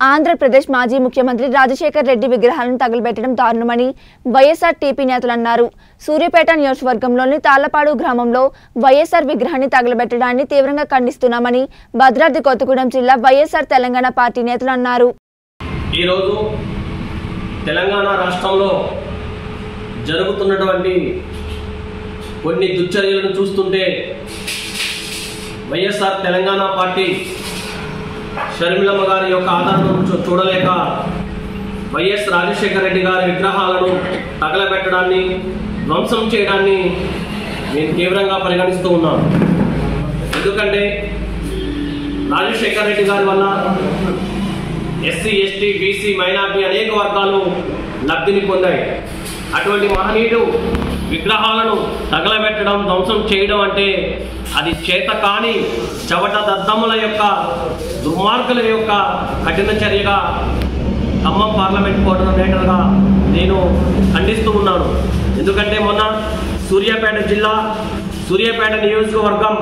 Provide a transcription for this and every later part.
ఆంధ్రప్రదేశ్ మాజీ ముఖ్యమంత్రి రాజశేఖర్ రెడ్డి విగ్రహాలను తగలబెట్టడం దారుణమని వైఎస్ఆర్ టీపీ నేతలు అన్నారు సూర్యాపేట నియోజకవర్గంలోని తాళ్లపాడు గ్రామంలో వైఎస్ఆర్ విగ్రహాన్ని తగలబెట్టడాన్ని తీవ్రంగా ఖండిస్తున్నామని భద్రాద్రి కొత్తగూడెం జిల్లా వైఎస్ఆర్ తెలంగాణ పార్టీ నేతలు అన్నారు ఈరోజు తెలంగాణ రాష్ట్రంలో జరుగుతున్నటువంటి కొన్ని దుశ్చర్యలను చూస్తుంటే వైఎస్ఆర్ తెలంగాణ పార్టీ షర్మిలమ్మ గారి యొక్క ఆదరణను చూ- చూడలేక వైఎస్ రాజశేఖర రెడ్డి గారి విగ్రహాలను తగలబెట్టడాన్ని ధ్వంసం చేయడాన్ని నేను తీవ్రంగా పరిగణిస్తూ ఉన్నాను ఎందుకంటే రాజశేఖర రెడ్డి గారి వల్ల ఎస్సీ ఎస్టీ బీసీ మైనార్టీ అనేక వర్గాలు లబ్ధిని పొందాయి అటువంటి మహనీయుడు విగ్రహాలను తగలబెట్టడం ధ్వంసం చేయడం అంటే అది చేత కాని చవట దద్దముల యొక్క దుర్మార్గుల యొక్క కఠిన చర్యగా ఖమ్మం పార్లమెంట్ కోఆర్డినేటర్గా నేను ఖండిస్తూ ఉన్నాను ఎందుకంటే మొన్న సూర్యాపేట జిల్లా సూర్యాపేట నియోజకవర్గం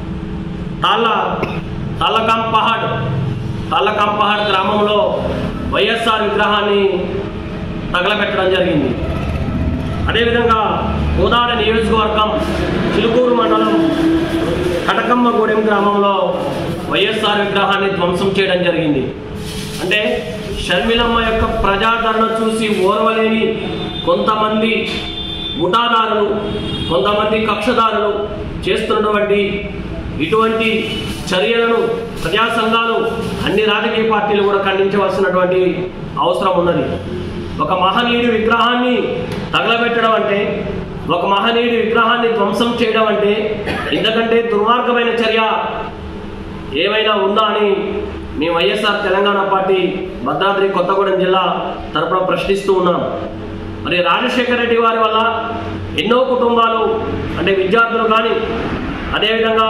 తాళ్ళ తాళ్ళకాం పహాడ్ తాళ్ళకాం పహాడ్ గ్రామంలో వైఎస్ఆర్ విగ్రహాన్ని తగలబెట్టడం జరిగింది అదేవిధంగా కోదాడ నియోజకవర్గం చిలుకూరు మండలం కటకమ్మగూడెం గ్రామంలో వైఎస్ఆర్ విగ్రహాన్ని ధ్వంసం చేయడం జరిగింది అంటే షర్మిలమ్మ యొక్క ప్రజాదరణ చూసి ఓర్వలేని కొంతమంది ముఠాదారులు కొంతమంది కక్షదారులు చేస్తున్నటువంటి ఇటువంటి చర్యలను ప్రజా సంఘాలు అన్ని రాజకీయ పార్టీలు కూడా ఖండించవలసినటువంటి అవసరం ఉన్నది ఒక మహనీయుడి విగ్రహాన్ని తగలబెట్టడం అంటే ఒక మహనీయుడి విగ్రహాన్ని ధ్వంసం చేయడం అంటే ఇంతకంటే దుర్మార్గమైన చర్య ఏమైనా ఉందా అని మేము వైఎస్ఆర్ తెలంగాణ పార్టీ భద్రాద్రి కొత్తగూడెం జిల్లా తరపున ప్రశ్నిస్తూ ఉన్నాం మరి రాజశేఖర రెడ్డి వారి వల్ల ఎన్నో కుటుంబాలు అంటే విద్యార్థులు కానీ అదేవిధంగా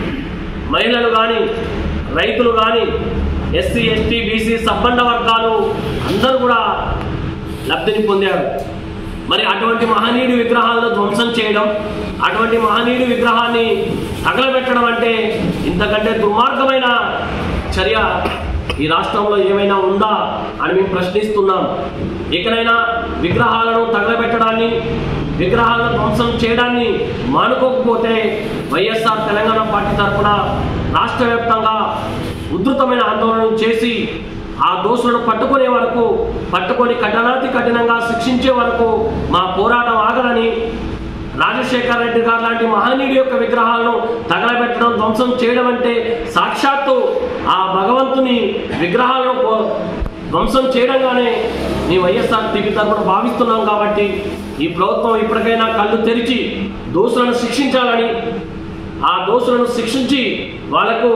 మహిళలు కానీ రైతులు కానీ ఎస్సీ ఎస్టీ బీసీ సబ్బండ వర్గాలు అందరూ కూడా లబ్ధిని పొందారు మరి అటువంటి మహనీయుడి విగ్రహాలను ధ్వంసం చేయడం అటువంటి మహనీయుడి విగ్రహాన్ని తగలబెట్టడం అంటే ఇంతకంటే దుర్మార్గమైన చర్య ఈ రాష్ట్రంలో ఏమైనా ఉందా అని మేము ప్రశ్నిస్తున్నాం ఇకనైనా విగ్రహాలను తగలబెట్టడాన్ని విగ్రహాలను ధ్వంసం చేయడాన్ని మానుకోకపోతే వైఎస్ఆర్ తెలంగాణ పార్టీ తరఫున రాష్ట్ర వ్యాప్తంగా ఉధృతమైన ఆందోళనలు చేసి ఆ దోషులను పట్టుకునే వరకు పట్టుకొని కఠినాతి కఠినంగా శిక్షించే వరకు మా పోరాటం ఆగదని రాజశేఖర రెడ్డి గారు లాంటి మహనీయుడి యొక్క విగ్రహాలను తగలబెట్టడం ధ్వంసం చేయడం అంటే సాక్షాత్తు ఆ భగవంతుని విగ్రహాలను పో- ధ్వంసం చేయడంగానే మీ వైఎస్ఆర్ టీవీ తరఫున భావిస్తున్నాం కాబట్టి ఈ ప్రభుత్వం ఇప్పటికైనా కళ్ళు తెరిచి దోషులను శిక్షించాలని ఆ దోషులను శిక్షించి వాళ్లకు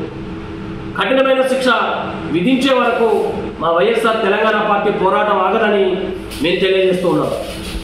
కఠినమైన శిక్ష విధించే వరకు మా వైఎస్ఆర్ తెలంగాణ పార్టీ పోరాటం ఆగదని మేము తెలియజేస్తూ ఉన్నాం